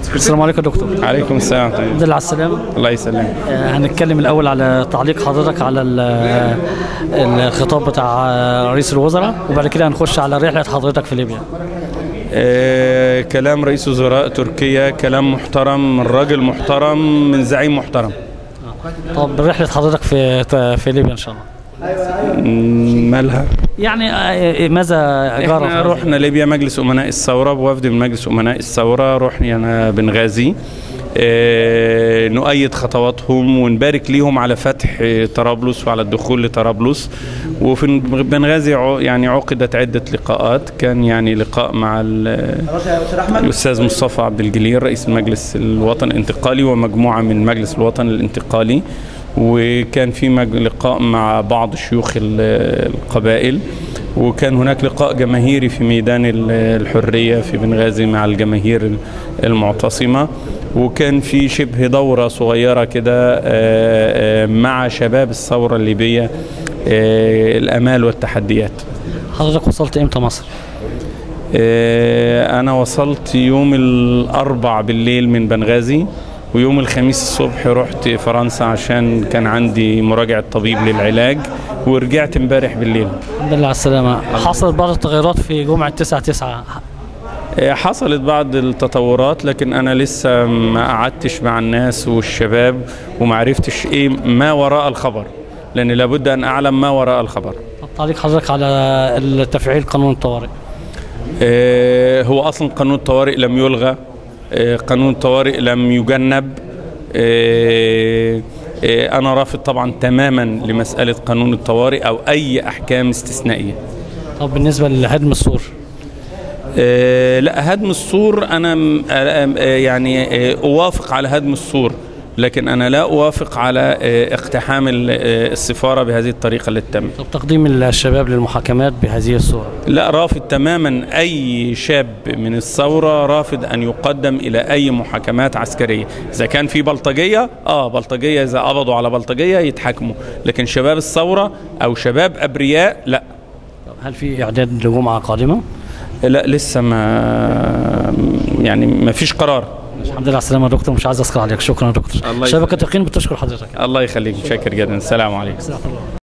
السلام عليكم يا دكتور عليكم السلام ورحمة الله. الحمد لله على السلامة الله يسلمك آه، هنتكلم الأول على تعليق حضرتك على ال- آه، الخطاب بتاع آه، رئيس الوزراء وبعد كده هنخش على رحلة حضرتك في ليبيا آه كلام رئيس وزراء تركيا كلام محترم من راجل محترم من زعيم محترم طب رحلة حضرتك في في ليبيا إن شاء الله مم، مالها يعني آه، ماذا جرى احنا في- رحنا ليبيا مجلس امناء الثوره بوفد من مجلس امناء الثوره رحنا بنغازي آه، نؤيد خطواتهم ونبارك ليهم على فتح آه، طرابلس وعلى الدخول لطرابلس وفي بنغازي عو- يعني عقدت عده لقاءات كان يعني لقاء مع ال- الاستاذ مصطفى عبد الجليل رئيس المجلس الوطني الانتقالي ومجموعه من مجلس الوطن الانتقالي وكان في مج- لقاء مع بعض شيوخ ال- القبائل وكان هناك لقاء جماهيري في ميدان ال- الحرية في بنغازي مع الجماهير المعتصمة وكان في شبه دورة صغيرة كده آه، آه، مع شباب الثورة الليبية آه، الأمال والتحديات حضرتك وصلت إمتى مصر؟ آه، أنا وصلت يوم الأربع بالليل من بنغازي ويوم الخميس الصبح رحت فرنسا عشان كان عندي مراجعة طبيب للعلاج ورجعت امبارح بالليل الحمد لله على السلامة حصلت بعض التغيرات في جمعة 9 9 آه، حصلت بعض التطورات لكن أنا لسه ما قعدتش مع الناس والشباب وما عرفتش إيه ما وراء الخبر لأن لابد أن أعلم ما وراء الخبر طب تعليق حضرتك على التفعيل قانون الطوارئ آه، هو اصلا قانون الطوارئ لم يلغى آه، قانون الطوارئ لم يجنب آه، آه، انا رافض طبعا تماما لمساله قانون الطوارئ او اي احكام استثنائيه طب بالنسبة لهدم السور آه، لا هدم السور انا م- آه، آه، يعني آه، اوافق على هدم السور لكن انا لا اوافق على آه، اقتحام ال- آه، السفاره بهذه الطريقه التي تمت طب تقديم الشباب للمحاكمات بهذه الصورة لا رافض تماما اي شاب من الثوره رافض ان يقدم الى اي محاكمات عسكريه اذا كان في بلطجيه اه بلطجيه اذا قبضوا على بلطجيه يتحاكموا لكن شباب الثوره او شباب ابرياء لا طب هل في إعداد لجمعة قادمة؟ لا لسه ما يعني ما فيش قرار الحمد لله على السلامة يا دكتور مش عايز أسكر عليك شكرا يا دكتور الله شبكة يقين بتشكر حضرتك الله يخليك شاكر جدا السلام عليكم استغفر الله